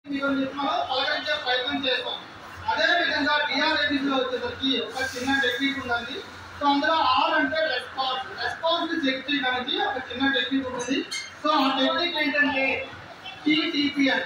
మీకు మనం పలకరించే ప్రయత్నం చేస్తాం అదే విధంగా డిఆర్ఏబిస్ లో వచ్చేసరికి ఒక చిన్న టెక్నిక్ ఉందండి సో అందులో ఆర్ అంటే రెస్పాన్స్ రెస్పాన్స్ ని చెక్ చేయడానికి ఒక చిన్న టెక్నిక్ ఉంటుంది సో ఆ టెక్నిక్ ఏంటంటే టీటీపీఎన్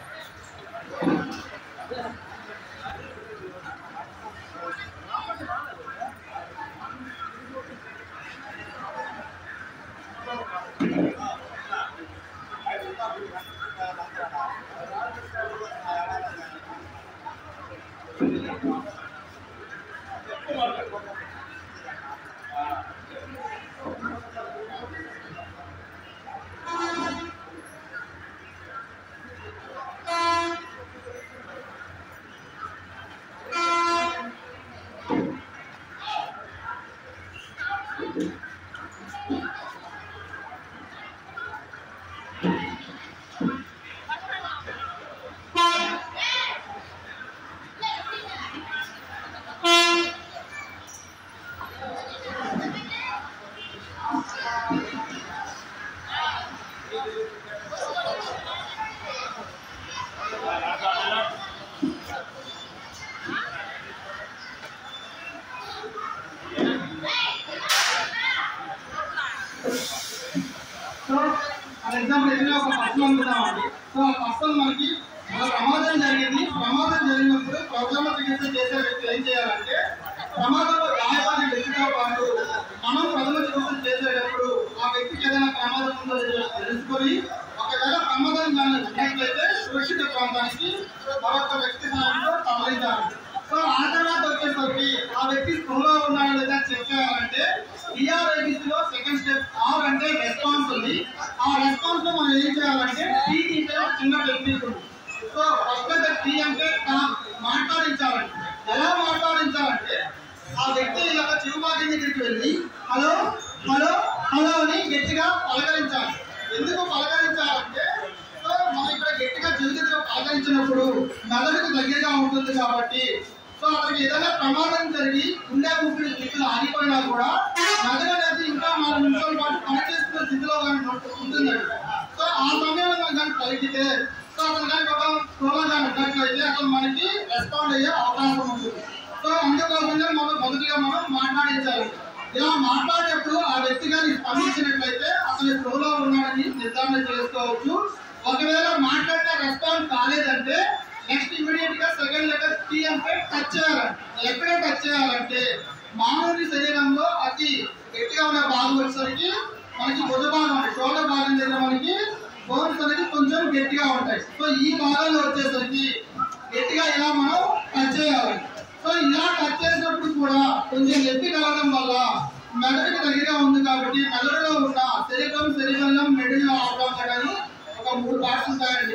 సో ఫర్ ఎగ్జాంపుల్ ఏదైనా ఒక పర్సన్ అనుకున్నామండి సో ఆ పర్సన్ మనకి ఒక ప్రమాదం జరిగింది ప్రమాదం జరిగినప్పుడు ప్రథమ చికిత్స చేసే వ్యక్తి ఏం చేయాలంటే ప్రమాదంలో గాయపడిన వ్యక్తితో పాటు మనం ప్రథమ చికిత్స చేసేటప్పుడు ఆ వ్యక్తికి ఏదైనా ప్రమాదం ఉందో లేదో తెలుసుకొని ఒకవేళ ప్రమాదం కానీ ఉన్నట్లయితే సురక్షిత ప్రాంతానికి మరొక వ్యక్తి సహాయంతో తరలించాలి సో ఆ తర్వాత వచ్చేసరికి ఆ వ్యక్తి స్పృహలో ఉన్నాడో లేదా చెక్ చేయాలంటే డిఆర్ఐబిసి లో సెకండ్ స్టెప్ ఆర్ అంటే రెస్పాన్స్ ఉంది ఆ రెస్పాన్స్ లో మనం ఏం చేయాలంటే టీ తీసే ఒక చిన్న టెక్నిక్ ఉంది సో ఫస్ట్ అయితే టీ అంటే టాక్ మాట్లాడించాలండి ఎలా మాట్లాడించాలంటే ఆ వ్యక్తి ఇలా చిరుబాకి దగ్గరికి వెళ్ళి హలో హలో హలో అని గట్టిగా పలకరించాలి ఎందుకు పలకరించాలంటే సో మనం ఇక్కడ గట్టిగా చిరుతితో పలకరించినప్పుడు మెదడుకు దగ్గరగా ఉంటుంది కాబట్టి సో అతనికి ఏదైనా ప్రమాదం జరిగి గుండె ఊపిరి స్థితిలో ఆగిపోయినా కూడా మెదడు అనేది ఇంకా నాలుగు నిమిషాల పాటు పనిచేస్తున్న స్థితిలో కానీ ఉంటుందండి సో ఆ సమయంలో మనం కానీ పలికితే సో అతను కానీ ఒక స్లోగా కానీ ఉన్నట్లయితే అతను మనకి రెస్పాండ్ అయ్యే అవకాశం ఉంటుంది సో అందుకోసంగా మనం మొదటిగా మనం మాట్లాడించాలి ఇలా మాట్లాడేటప్పుడు ఆ వ్యక్తి గారి స్పందించినట్లయితే అతని స్లోలో ఉన్నాడని నిర్ధారణ చేసుకోవచ్చు ఒకవేళ మాట్లాడితే రెస్పాన్స్ కాలేదంటే నెక్స్ట్ ఇమీడియట్ గా సెకండ్ లెటర్ టీ అంటే టచ్ చేయాలండి ఎక్కడ టచ్ చేయాలంటే మానవుని శరీరంలో అతి గట్టిగా ఉన్న భాగం వచ్చేసరికి మనకి భుజ భాగం అంటే షోల్డర్ భాగం దగ్గర మనకి బోన్స్ అనేది కొంచెం గట్టిగా ఉంటాయి సో ఈ భాగంలో వచ్చేసరికి గట్టిగా ఇలా మనం టచ్ చేయాలి సో ఇలా టచ్ చేసినప్పుడు కూడా కొంచెం ఎత్తి కలగడం వల్ల మెదడుకి దగ్గరగా ఉంది కాబట్టి మెదడులో ఉన్న శరీరం శరీరం మెడిలో ఆపడం అని ఒక మూడు పార్ట్స్ ఉంటాయండి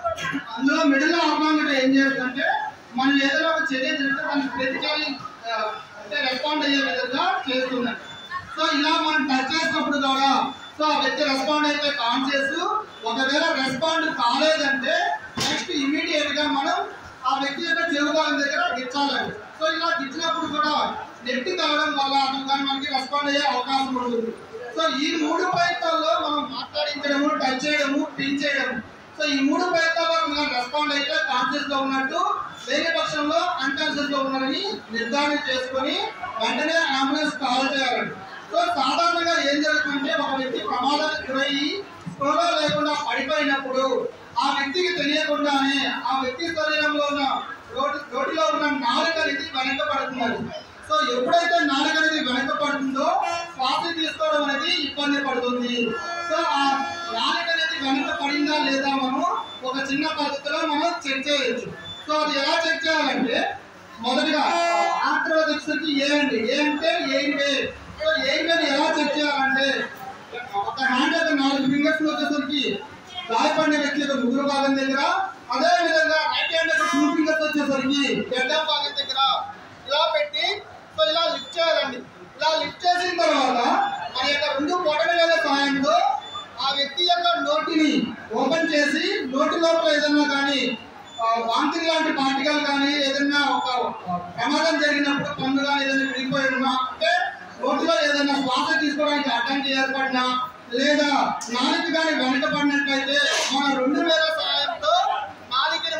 అందులో మిడిల్ ఆపడానికి ఏం చేస్తుందంటే మనం ఏదైనా ఒక చర్య జరిగితే దానికి ప్రతికారి ఆ, అంటే రెస్పాండ్ అయ్యే విధంగా చేస్తుందండి సో ఇలా మనం టచ్ చేసినప్పుడు కూడా సో ఆ వ్యక్తి రెస్పాండ్ అయితే కాన్షియస్ ఒకవేళ రెస్పాండ్ కాలేదంటే నెక్స్ట్ ఇమీడియట్ గా మనం ఆ వ్యక్తి యొక్క చెవుకాలం దగ్గర గిచ్చాలండి సో ఇలా గిచ్చినప్పుడు కూడా నెట్టి తగ్గడం వల్ల అతను కానీ మనకి రెస్పాండ్ అయ్యే అవకాశం ఉంటుంది సో ఈ మూడు ప్రయత్నాల్లో మనం మాట్లాడించడము టచ్ చేయడము పిన్ చేయడము సో ఈ మూడు ప్రయత్నాల్లో మనం రెస్పాండ్ అయితే కాన్షియస్ లో ఉన్నట్టు వేరే పక్షంలో అన్కాన్షియస్ లో ఉన్నారని నిర్ధారణ చేసుకొని వెంటనే అంబులెన్స్ కాల్ చేయాలండి సో సాధారణంగా ఏం జరుగుతుందంటే ఒక వ్యక్తి ప్రమాదానికి గురయ్యి స్పృహ లేకుండా పడిపోయినప్పుడు ఆ వ్యక్తికి తెలియకుండానే ఆ వ్యక్తి శరీరంలో ఉన్న రోడ్డు రోడ్డులో ఉన్న నాలుక అనేది వెనకబడుతున్నది సో ఎప్పుడైతే నాలుక అనేది వెనకబడుతుందో శ్వాస తీసుకోవడం అనేది ఇబ్బంది పడుతుంది సో ఆ నాలుక అనేది వెనక పడిందా లేదా మనం ఒక చిన్న పద్ధతిలో మనం చెక్ చేయొచ్చు సో అది ఎలా చెక్ చేయాలంటే మొదటిగా ఆర్థ్రోడిక్స్కి ఏ అండి ఏ అంటే ఎయిన్ వే సో ఎయిన్ వేని ఎలా చెక్ చేయాలంటే ఒక హ్యాండ్ యొక్క నాలుగు ఫింగర్స్ వచ్చేసరికి గాయపడిన వ్యక్తి యొక్క ముగ్గురు భాగం దగ్గర అదే విధంగా రైట్ హ్యాండ్ యొక్క టూ ఫింగర్స్ వచ్చేసరికి గడ్డ భాగం దగ్గర ఇలా పెట్టి సో ఇలా లిఫ్ట్ చేయాలండి ఇలా లిఫ్ట్ చేసిన తర్వాత మన యొక్క రెండు పొటల వేల సహాయంతో ఆ వ్యక్తి యొక్క నోటిని ఓపెన్ చేసి నోటి లోపల ఏదన్నా కానీ ఆ, వాంతింగ్ లాంటి పార్టికల్ కానీ ఏదైనా ఒక ప్రమాదం జరిగినప్పుడు పన్ను కానీ ఏదైనా విడిపోయి ఉన్నా అంటే నోటిలో ఏదైనా శ్వాస తీసుకోవడానికి అడ్డంకి ఏర్పడినా లేదా నాలుగు కానీ వెనకబడినట్లయితే మన రెండు వేల సహాయంతో నాలుగుని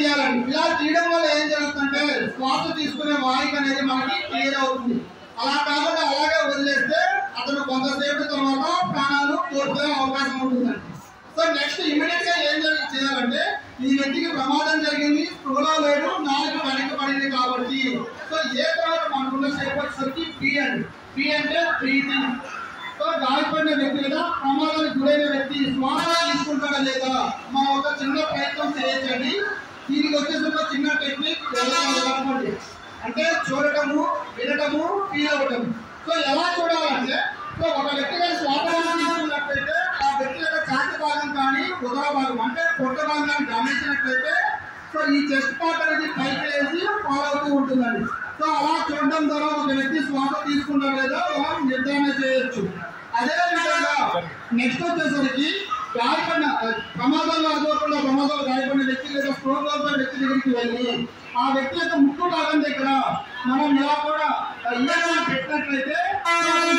తీయాలండి ఇలా తీయడం వల్ల ఏం జరుగుతుందంటే శ్వాస తీసుకునే వాయువు అనేది మనకి క్లియర్ అవుతుంది అలా కాకుండా అలాగే వదిలేస్తే అతను కొంతసేపు తర్వాత ప్రాణాలు కోల్పోయే అవకాశం ఉంటుందండి సో నెక్స్ట్ ఇమీడియట్ గా ఏం జరిగి చేయాలంటే ఈ వ్యక్తికి ప్రమాదం జరిగింది స్పృహలో లేడు నాలుగు వెనక పడింది కాబట్టి సో ఏ తర్వాత మనకున్న షేప్ వచ్చేసరికి పి అండి పి అంటే బ్రీతింగ్ సో గాయపడిన వ్యక్తి లేదా ప్రమాదానికి గురైన వ్యక్తి శ్వాస తీసుకుంటాడా లేదా మనం ఒక చిన్న ప్రయత్నం చేయొచ్చండి దీనికి వచ్చేసి ఒక చిన్న టెక్నిక్ అనుకోండి అంటే చూడటము వినటము ఫీల్ అవ్వటము సో ఎలా చూడాలంటే సో ఒక వ్యక్తి గారి శ్వాస తీసుకున్నట్లయితే ఆ వ్యక్తి యొక్క ఛాతి భాగం కానీ ఉదర భాగం అంటే పొట్ట భాగాన్ని గమనించినట్లయితే సో ఈ చెస్ట్ పార్ట్ అనేది పైకి లేచి ఫాలో అవుతూ ఉంటుందండి సో అలా చూడడం ద్వారా ఒక వ్యక్తి శ్వాస తీసుకున్నారో లేదో మనం నిర్ధారణ చేయొచ్చు అదే విధంగా నెక్స్ట్ వచ్చేసరికి గాయపడిన ఆ, ప్రమాదంలో అనుకోకుండా ప్రమాదంలో గాయపడిన వ్యక్తి లేదా స్ట్రోక్ అవుతున్న వ్యక్తి దగ్గరికి వెళ్ళి ఆ వ్యక్తి యొక్క ముక్కు భాగం దగ్గర మనం ఇలా కూడా ఇయర్ పెట్టినట్లయితే ఆ వ్యక్తి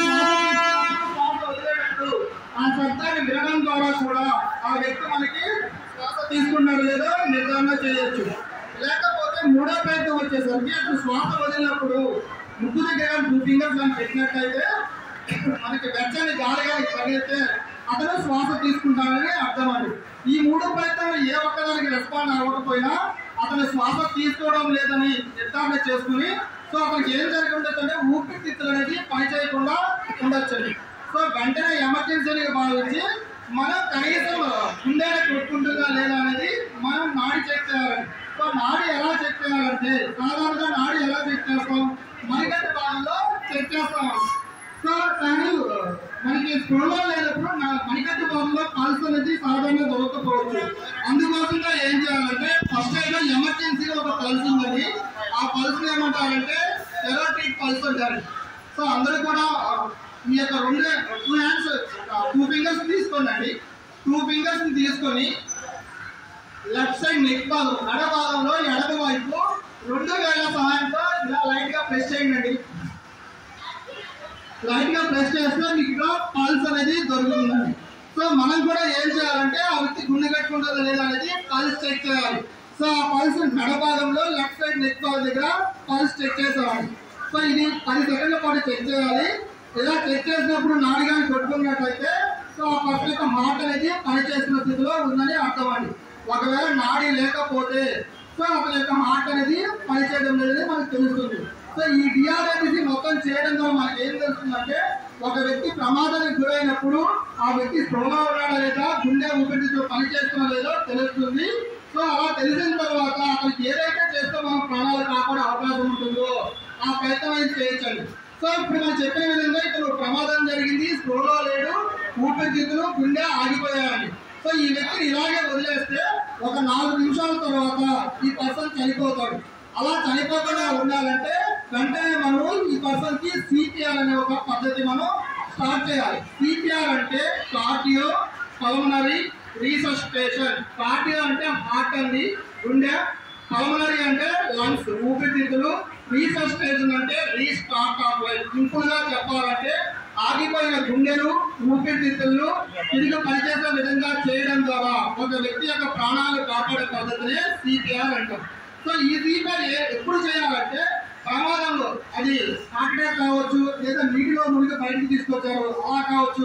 శ్వాస వదిలేటట్టు ఆ శబ్దాన్ని వినడం ద్వారా కూడా ఆ వ్యక్తి మనకి శ్వాస తీసుకున్నాడు లేదో నిర్ధారణ చేయొచ్చు లేకపోతే మూడో ప్రయత్నం వచ్చేసరికి అప్పుడు శ్వాస వదిలినప్పుడు ముక్కు దగ్గర టూ ఫింగర్స్ అని పెట్టినట్లయితే మనకి వెచ్చని గాలి కానీ తగిలితే అతను శ్వాస తీసుకుంటానని అర్థం అండి ఈ మూడు ప్రయత్నాలు ఏ ఒక్కదానికి రెస్పాండ్ అవ్వకపోయినా అతను శ్వాస తీసుకోవడం లేదని నిర్ధారణ చేసుకుని సో అతనికి ఏం జరిగి ఉండొచ్చు అంటే ఊపిరితిత్తులు అనేది పని చేయకుండా ఉండొచ్చండి సో వెంటనే ఎమర్జెన్సీని భావించి మనం కనీసం గుండెని కొట్టుకుంటుందా లేదా అనేది మనం నాడి చెక్ చేయాలండి సో నాడి ఎలా చెక్ చేయాలంటే సాధారణంగా నాడి ఎలా చెక్ చేస్తాం మరిగంట భాగంలో చెక్ చేస్తాం సో కానీ మనకి స్పృహలో లేనప్పుడు నా మణికట్టు భాగంలో పల్స్ అనేది సాధారణంగా దొరకకపోవచ్చు అందుకోసంగా ఏం చేయాలంటే ఫస్ట్ అయితే ఎమర్జెన్సీగా ఒక పల్స్ ఉందండి ఆ పల్స్ ఏమంటారంటే ఎరోటిక్ పల్స్ అంటారు సో అందరూ కూడా ఆ, మీ యొక్క రెండు టూ హ్యాండ్స్ టూ ఫింగర్స్ తీసుకోండి టూ ఫింగర్స్ తీసుకొని లెఫ్ట్ సైడ్ నెక్ భాగం నడ భాగంలో ఎడమ వైపు రెండు వేల సహాయంతో ఇలా లైట్ గా ప్రెస్ చేయండి లైట్ గా ప్రెస్ చేస్తే మీకు ఇక్కడ పల్స్ అనేది దొరుకుతుందండి సో మనం కూడా ఏం చేయాలంటే ఆ వ్యక్తి గుండె కట్టుకుంటుందా లేదా అనేది పల్స్ చెక్ చేయాలి సో ఆ పల్స్ నడ భాగంలో లెఫ్ట్ సైడ్ నెక్ భాగం దగ్గర పల్స్ చెక్ చేసేవాడి సో ఇది పది సెకండ్ల పాటు చెక్ చేయాలి ఇలా చెక్ చేసినప్పుడు నాడిగాని కొట్టుకున్నట్లయితే సో ఆ పర్సన్ యొక్క హార్ట్ అనేది పనిచేస్తున్న స్థితిలో ఉందని అర్థం అండి ఒకవేళ నాడి లేకపోతే సో అతని యొక్క హార్ట్ అనేది పనిచేయడం లేదని మనకు తెలుస్తుంది సో ఈ డిఆర్ఐబిసి మొత్తం చేయడం ద్వారా మనకి ఏం తెలుస్తుందంటే ఒక వ్యక్తి ప్రమాదానికి గురైనప్పుడు ఆ వ్యక్తి స్పృహలో ఉన్నాడా లేదా గుండె ఊపిరితిత్తులు పనిచేస్తున్నా లేదో తెలుస్తుంది సో అలా తెలిసిన తర్వాత అతనికి ఏదైతే చేస్తే మనం ప్రాణాలు కాపాడే అవకాశం ఉంటుందో ఆ ప్రయత్నం అయితే చేయొచ్చండి సో ఇప్పుడు మనం చెప్పిన విధంగా ఇప్పుడు ప్రమాదం జరిగింది స్పృహలో లేడు ఊపిరితిత్తులు గుండె ఆగిపోయాయండి సో ఈ వ్యక్తిని ఇలాగే వదిలేస్తే ఒక నాలుగు నిమిషాల తర్వాత ఈ పర్సన్ చనిపోతాడు అలా చనిపోకుండా ఉండాలంటే వెంటనే మనం ఈ పర్సన్ కి సిపిఆర్ అనే ఒక పద్ధతి మనం స్టార్ట్ చేయాలి సిపిఆర్ అంటే కార్డియో పల్మనరీ రీసస్టేషన్ కార్డియో అంటే హార్ట్ అండి గుండె పల్మనరీ అంటే లంగ్స్ ఊపిరితిత్తులు రీసస్టేషన్ అంటే రీస్టార్ట్ ఆఫ్ లైఫ్ సింపుల్ గా చెప్పాలంటే ఆగిపోయిన గుండెను ఊపిరితిత్తులను తిరిగి పనిచేసే విధంగా చేయడం ద్వారా ఒక వ్యక్తి యొక్క ప్రాణాలు కాపాడే పద్ధతినే సిపిఆర్ అంటాం సో ఈ సిపిఆర్ ఎప్పుడు చేయాలంటే ప్రమాదంలో అది హార్ట్ అటాక్ కావచ్చు లేదా నీటిలో మునిగి బయటికి తీసుకొచ్చారు అలా కావచ్చు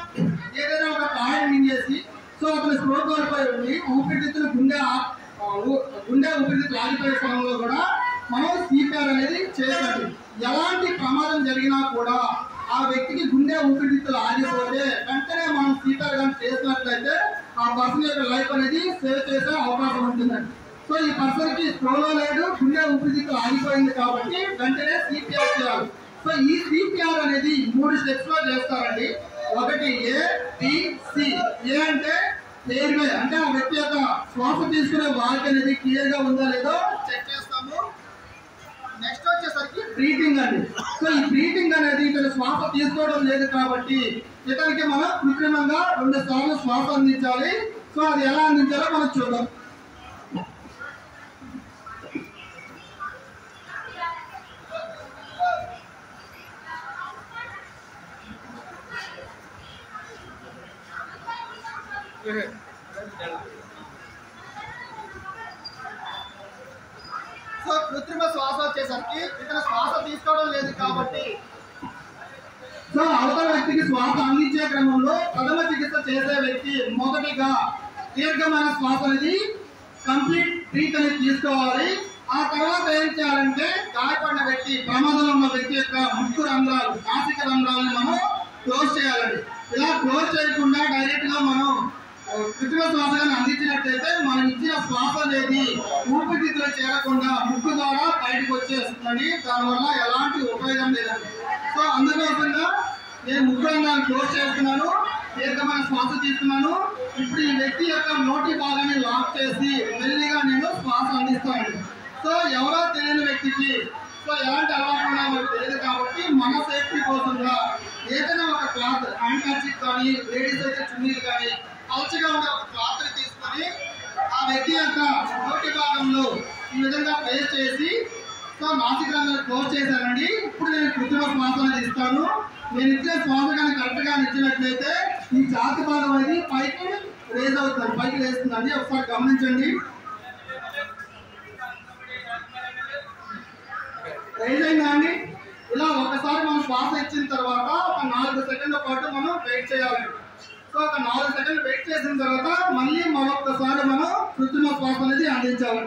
ఏదైనా ఒక గాయం మింగేసి సో అతను స్ట్రోక్ కోల్పోయి ఉండి ఊపిరితిత్తులు గుండె ఆ- ఆ, ఊ- గుండె ఊపిరితిత్తులు ఆగిపోయే సమయంలో కూడా మనం సిపిఆర్ అనేది చేయాలి ఎలాంటి ప్రమాదం జరిగినా కూడా ఆ వ్యక్తికి గుండె ఊపిరితిత్తులు ఆగిపోతే వెంటనే మనం సిపిఆర్ కానీ చేసినట్లయితే ఆ పర్సన్ యొక్క లైఫ్ అనేది సేవ్ చేసే అవకాశం ఉంటుందండి సో ఈ పర్సన్ కి స్ప్రోలో లేడు గుండె ఊపిరితిత్తులు ఆగిపోయింది కాబట్టి వెంటనే సిపిఆర్ చేయాలి సో ఈ సిపిఆర్ అనేది మూడు స్టెప్స్ లో చేస్తారండి ఒకటి ఏ బి సి ఏ అంటే ఎయిర్వే అంటే ఆ వ్యక్తి యొక్క శ్వాస తీసుకునే వాక్ అనేది క్లియర్ గా ఉందా లేదో చెక్ చేస్తాము నెక్స్ట్ వచ్చేసరికి బ్రీతింగ్ అండి సో ఈ బ్రీతింగ్ అనేది ఇతను శ్వాస తీసుకోవడం లేదు కాబట్టి ఇతనికి మనం కృత్రిమంగా రెండు సార్లు శ్వాస అందించాలి సో అది ఎలా అందించాలో మనం చూద్దాం శ్వాస వచ్చేసరికి ఇతను శ్వాస తీసుకోవడం లేదు కాబట్టి సో అవతల వ్యక్తికి శ్వాస అందించే క్రమంలో ప్రథమ చికిత్స చేసే వ్యక్తి మొదటిగా దీర్ఘమైన శ్వాస అనేది కంప్లీట్ బ్రీత్ అనేది తీసుకోవాలి ఆ తర్వాత ఏం చేయాలంటే గాయపడిన వ్యక్తి ప్రమాదంలో ఉన్న వ్యక్తి యొక్క ముక్కు రంధ్రాలు నాసిక రంధ్రాలను మనం క్లోజ్ చేయాలండి ఇలా క్లోజ్ చేయకుండా డైరెక్ట్ గా మనం ఆ, కృత్రిమ శ్వాసగాన్ని అందించినట్లయితే మనం ఇచ్చిన శ్వాస అనేది ఊపిరితిత్తులు చేరకుండా ముక్కు ద్వారా బయటకు వచ్చేస్తుందండి దానివల్ల ఎలాంటి ఉపయోగం లేదండి సో అందుకోసంగా నేను ముక్కు రంధ్రాలను క్లోజ్ చేస్తున్నాను దీర్ఘమైన శ్వాస తీసుకున్నాను ఇప్పుడు ఈ వ్యక్తి యొక్క నోటి భాగాన్ని లాక్ చేసి మెల్లిగా నేను శ్వాస అందిస్తాను సో ఎవరో తెలియని వ్యక్తికి సో ఎలాంటి అలవాటు ఉన్నా మనకు తెలియదు కాబట్టి మన సేఫ్టీ కోసంగా ఏదైనా ఒక క్లాత్ హ్యాండ్ కర్చీఫ్ కానీ లేడీస్ అయితే చున్నీలు కానీ పలచగా ఉన్న ఒక క్లాత్ తీసుకొని ఆ వ్యక్తి యొక్క నోటి భాగంలో ఈ విధంగా ప్లేస్ చేసి సో నాసిక రంధ్రాలు క్లోజ్ చేశానండి ఇప్పుడు నేను కృత్రిమ శ్వాస అనేది ఇస్తాను నేను ఇచ్చే శ్వాస కానీ కరెక్ట్ గా ఇచ్చినట్లయితే ఈ ఛాతి భాగం అనేది పైకి రేజ్ అవుతుంది పైకి లేస్తుందండి ఒకసారి గమనించండి రైజ్ అయిందా అండి ఇలా ఒకసారి మనం శ్వాస ఇచ్చిన తర్వాత ఒక నాలుగు సెకండ్ల పాటు మనం వెయిట్ చేయాలి సో ఒక నాలుగు సెకండ్లు వెయిట్ చేసిన తర్వాత మళ్ళీ మరొకసారి మనం కృత్రిమ శ్వాస అనేది అందించాలి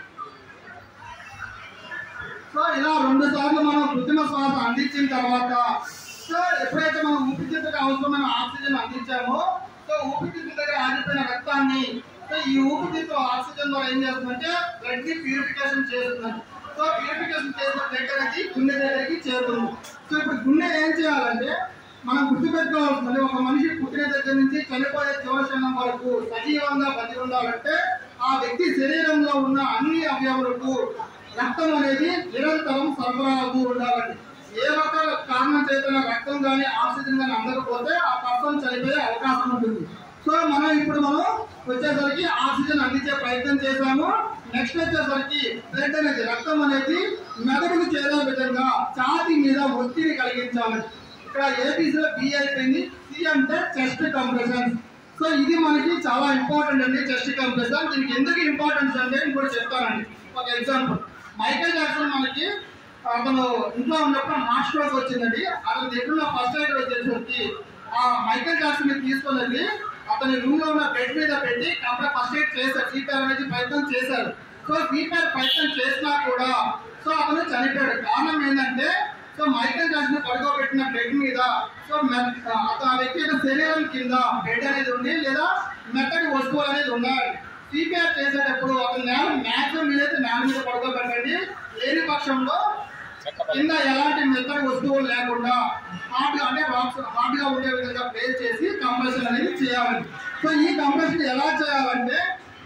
సో ఇలా రెండు సార్లు మనం కృత్రిమ శ్వాస అందించిన తర్వాత సో ఎప్పుడైతే మనం ఊపిరితిత్తుకు అవసరమైన ఆక్సిజన్ అందించామో సో ఊపిరితిత్తు దగ్గర ఆగిపోయిన రక్తాన్ని సో ఈ ఊపిరితిత్తు ఆక్సిజన్ ద్వారా ఏం చేస్తుందంటే బ్లడ్ ని ప్యూరిఫికేషన్ చేస్తుందండి సో ప్యూరిఫికేషన్ చేసిన బ్లడ్ అనేది గుండె దగ్గరికి చేరుతుంది సో ఇప్పుడు గుండె ఏం చేయాలంటే మనం గుర్తుపెట్టుకోవాల్సింది ఒక మనిషి పుట్టిన దగ్గర నుంచి చనిపోయే చివరి క్షణం వరకు సజీవంగా బతి ఉండాలంటే ఆ వ్యక్తి శరీరంలో ఉన్న అన్ని అవయవులకు రక్తం అనేది నిరంతరం సరఫరాకు ఉండాలండి ఏ ఒక్క కారణం చేతన రక్తం కానీ ఆక్సిజన్ కానీ అందకపోతే ఆ పర్సన్ చనిపోయే అవకాశం ఉంటుంది సో మనం ఇప్పుడు మనం వచ్చేసరికి ఆక్సిజన్ అందించే ప్రయత్నం చేశాము నెక్స్ట్ వచ్చేసరికి బ్లడ్ అనేది రక్తం అనేది మెదడుకు చేరే విధంగా ఛాతి మీద ఒత్తిడి కలిగించాలి ఇక్కడ ఏబీసీలో బి అయిపోయింది సి అంటే చెస్ట్ కంప్రెషన్ సో ఇది మనకి చాలా ఇంపార్టెంట్ అండి చెస్ట్ కంప్రెషన్ దీనికి ఎందుకు ఇంపార్టెన్స్ అంటే ఇంకోటి చెప్తానండి ఒక ఎగ్జాంపుల్ మైకేల్ జాక్సన్ మనకి అతను ఇంట్లో ఉన్నప్పుడు హార్ట్ స్ట్రోక్ వచ్చిందండి అతని దగ్గర ఫస్ట్ ఎయిడ్ వచ్చేసరికి ఆ మైకేల్ జాక్సన్ ని తీసుకొని వెళ్ళి అతని రూమ్ లో ఉన్న బెడ్ మీద పెట్టి అప్పుడు ఫస్ట్ ఎయిడ్ చేశారు సీపీఆర్ అనేది ప్రయత్నం చేశారు సో సీపీఆర్ ప్రయత్నం చేసినా కూడా సో అతను చనిపోయాడు కారణం ఏంటంటే సో మైకేల్ జాక్సన్ పడుకోబెట్టిన బెడ్ మీద సో మె- అతను ఆ వ్యక్తి యొక్క శరీరం కింద బెడ్ అనేది ఉంది లేదా మెత్తటి వస్తువులు అనేది ఉండాలి సిపిఆర్ చేసేటప్పుడు అతను నేల మ్యాక్సిమం మీదైతే నేల మీద పడుకోబెట్టండి లేని పక్షంలో కింద ఎలాంటి మెత్తటి వస్తువులు లేకుండా హార్డ్ గా అంటే రాక్స్ హార్డ్ గా ఉండే విధంగా ప్లేస్ చేసి కంప్రెషన్ అనేది చేయాలి సో ఈ కంప్రెషన్ ఎలా చేయాలంటే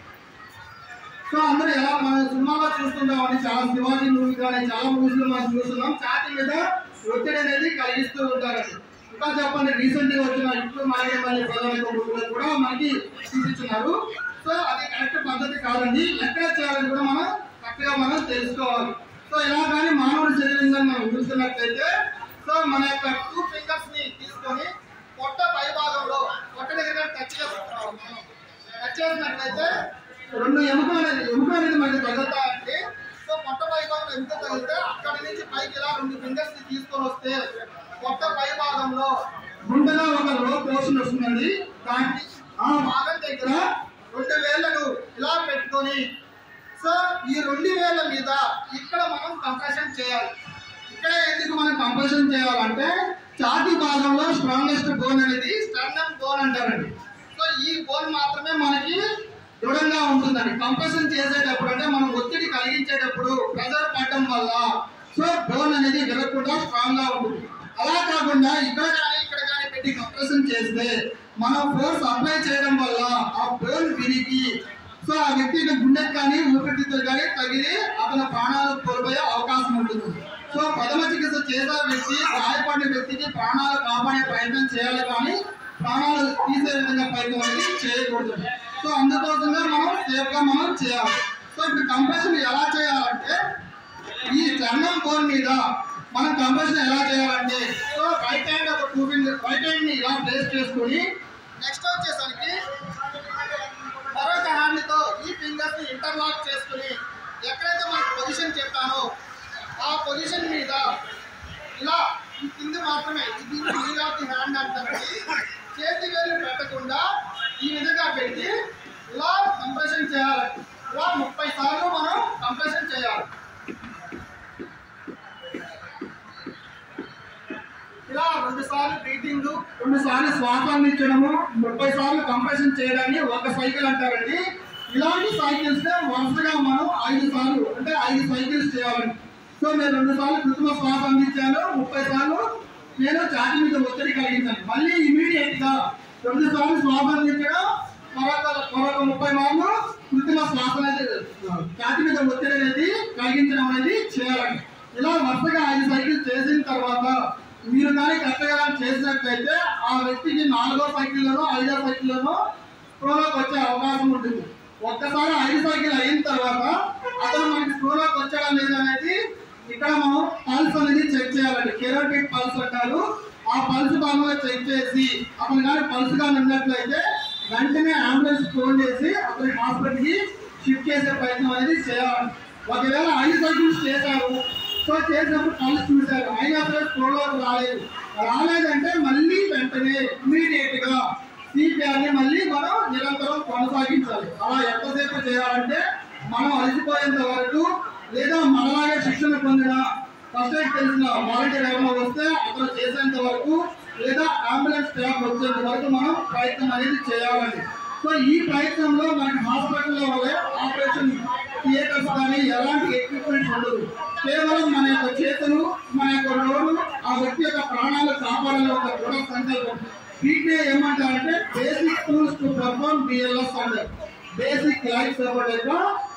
సో అందరూ ఎలా మన సినిమాలో చూస్తుంటామని చాలా శివాజీ మూవీ కానీ చాలా మూవీస్ లో మనం చూస్తున్నాం ఛాతీ మీద ఒత్తిడి అనేది కలిగిస్తూ ఉంటారు ఇంకా చెప్పండి రీసెంట్ గా వచ్చిన ఇప్పుడు మళ్ళీ మళ్ళీ ప్రధాని మూవీలో కూడా మనకి చూపించున్నారు సో అది కరెక్ట్ పద్ధతి కాదండి ఎక్కడ చేయాలని కూడా మనం చక్కగా మనం తెలుసుకోవాలి సో ఇలా కానీ మానవుడి శరీరంగా మనం చూస్తున్నట్లయితే సో మన యొక్క టూ ఫింగర్స్ ని తీసుకొని పొట్ట పై భాగంలో పొట్ట దగ్గర టచ్ చేసుకుంటాం టచ్ చేసినట్లయితే రెండు ఎముకలు అనేది ఎముక అనేది మనకి తగులుతాయండి సో పొట్ట పై భాగంలో ఎముక తగిలితే అక్కడి నుంచి పైకి ఇలా రెండు ఫింగర్స్ ని తీసుకొని వస్తే పొట్ట పై భాగంలో గుండెలో ఒక లో పోర్షన్ వస్తుందండి దానికి ఆ భాగం దగ్గర రెండు వేళ్లను ఇలా పెట్టుకొని సో ఈ రెండు వేళ్ల మీద ఇక్కడ మనం కంప్రెషన్ చేయాలి ఇక్కడ ఎందుకు మనం కంప్రెషన్ చేయాలంటే ఛాతీ భాగంలో స్ట్రాంగెస్ట్ బోన్ అనేది స్టర్నమ్ బోన్ అంటారండి సో ఈ బోన్ మాత్రమే మనకి దృఢంగా ఉంటుందండి కంప్రెషన్ చేసేటప్పుడు అంటే మనం ఒత్తిడి కలిగించేటప్పుడు ప్రెజర్ పడడం వల్ల సో బోన్ అనేది విరగకుండా స్ట్రాంగ్ గా ఉంటుంది అలా కాకుండా ఇక్కడ కానీ ఇక్కడ కానీ పెట్టి కంప్రెషన్ చేస్తే మనం ఫోర్స్ అప్లై చేయడం వల్ల ఆ బోన్ విరిగి సో ఆ వ్యక్తికి గుండెకి కానీ ఊపిరితిత్తులు కానీ తగిలి అతని ప్రాణాలు కోల్పోయే అవకాశం ఉంటుంది సో ప్రథమ చికిత్స చేసే వ్యక్తి గాయపడిన వ్యక్తికి ప్రాణాలు కాపాడే ప్రయత్నం చేయాలి కానీ ప్రాణాలు తీసే విధంగా ప్రయత్నం అనేది చేయకూడదు సో అందుకోసంగా మనం సేఫ్ గా మనం చేయాలి సో ఇప్పుడు కంప్రెషన్ ఎలా చేయాలంటే ఈ చర్మం బోన్ మీద మనం కంప్రెషన్ ఎలా చేయాలంటే సో రైట్ హ్యాండ్ ఒక టూ ఫింగర్ రైట్ హ్యాండ్ ని ఇలా ప్లేస్ చేసుకొని నెక్స్ట్ వచ్చేసరికి మరొక హ్యాండ్ తో ఈ ఫింగర్స్ ని ఇంటర్లాక్ చేసుకుని ఎక్కడైతే మనకి పొజిషన్ చెప్పానో చేయాలి ఇలా ముప్పై సార్లు మనం కంప్రెషన్ చేయాలి ఇలా రెండు సార్లు బ్రీతింగ్ రెండు సార్లు శ్వాస అందించడము ముప్పై సార్లు కంప్రెషన్ చేయడాన్ని ఒక సైకిల్ అంటారండి ఇలాంటి సైకిల్స్ వరుసగా మనం ఐదు సార్లు అంటే ఐదు సైకిల్స్ చేయాలండి సో నేను రెండు సార్లు కృత్రిమ శ్వాస అందించాను ముప్పై సార్లు నేను ఛాతి మీద ఒత్తిడి కలిగించాను మళ్ళీ ఇమీడియట్ గా రెండు సార్లు శ్వాస అందించడం మరొక మరొక ముప్పై మార్లు కృత్రిమ శ్వాస అనేది ఛాతి మీద ఒత్తిడి అనేది కలిగించడం అనేది చేయాలండి ఇలా వరుసగా ఐదు సైకిల్ చేసిన తర్వాత మీరు కానీ కరెక్ట్గా చేసినట్లయితే ఆ వ్యక్తికి నాలుగో సైకిల్లోనో ఐదో సైకిల్లోనో స్ప్రోలోకి వచ్చే అవకాశం ఉంటుంది ఒక్కసారి ఐదు సైకిల్ అయిన తర్వాత అతను మనకి స్ప్రోలోకి వచ్చాడా లేదా అనేది ఇక్కడ మనం పల్స్ అనేది చెక్ చేయాలండి కెరోటిక్ పల్స్ అంటారు ఆ పల్స్ బాగా చెక్ చేసి అతను కానీ పల్స్ గా ఉన్నట్లయితే వెంటనే అంబులెన్స్ ఫోన్ చేసి అతని హాస్పిటల్ కి షిఫ్ట్ చేసే ప్రయత్నం అనేది చేయాలి ఒకవేళ ఐదు సైకిల్స్ చేశారు సో చేసినప్పుడు పల్స్ చూశారు అయినా సరే స్ప్రోలోకి రాలేదు రాలేదంటే మళ్ళీ వెంటనే ఇమీడియట్ గా సిపిఆర్ ని మళ్ళీ మనం నిరంతరం కొనసాగించాలి అలా ఎంతసేపు చేయాలంటే మనం అలసిపోయేంత వరకు లేదా మనలాగే శిక్షణ పొందిన ఫస్ట్ ఎయిడ్ తెలిసిన వాలంటీర్ ఎవరైనా వస్తే అతను చేసేంత వరకు లేదా అంబులెన్స్ స్టాఫ్ వచ్చేంత వరకు మనం ప్రయత్నం అనేది చేయాలండి సో ఈ ప్రయత్నంలో మనకి హాస్పిటల్లో వల్లే ఆపరేషన్ థియేటర్స్ కానీ ఎలాంటి ఎక్విప్మెంట్స్ ఉండదు కేవలం మన యొక్క చేతులు మన యొక్క నోరు ఆ వ్యక్తి యొక్క ప్రాణాలు కాపాడాలని ఒక దృఢ సంకల్పం వీటిని ఏమంటారంటే basic tools to perform BLS అంటారు బేసిక్ లైఫ్ సపోర్ట్ యొక్క